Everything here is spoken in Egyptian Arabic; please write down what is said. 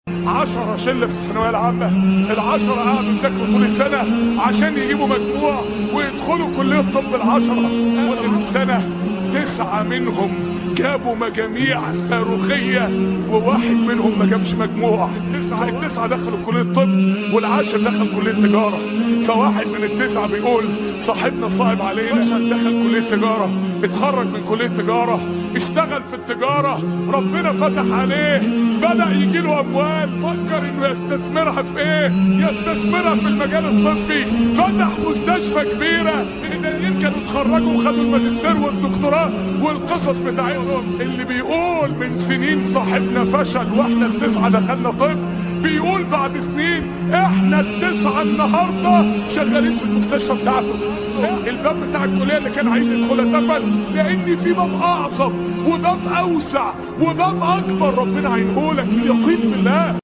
عشرة شلة في الثانوية العامة العشرة قعدوا يذاكروا طول السنة عشان يجيبوا مجموع ويدخلوا كلية طب العشرة والسنة تسعة منهم جابوا مجاميع صاروخية وواحد منهم ما جابش مجموع تسعة التسعة دخلوا كلية طب والعاشر دخل كلية تجارة فواحد من التسعة بيقول صاحبنا صعب علينا دخل كلية تجارة اتخرج من كلية تجارة اشتغل في التجارة ربنا فتح عليه بدأ يجيله اموال فكر انه يستثمرها في ايه يستثمرها في المجال الطبي فتح مستشفى كبيرة الاداريين كانوا اتخرجوا وخدوا الماجستير والدكتوراه والقصص بتاعتهم اللي بيقول من سنين صاحبنا فشل واحنا التسعة دخلنا طب بيقول بعد سنين احنا التسعة النهاردة شغالين في المستشفى بتاعته الباب بتاع الكلية اللي كان عايز يدخلها اتقفل لان في باب اعظم وباب اوسع وباب اكبر ربنا هينهولك اليقين في الله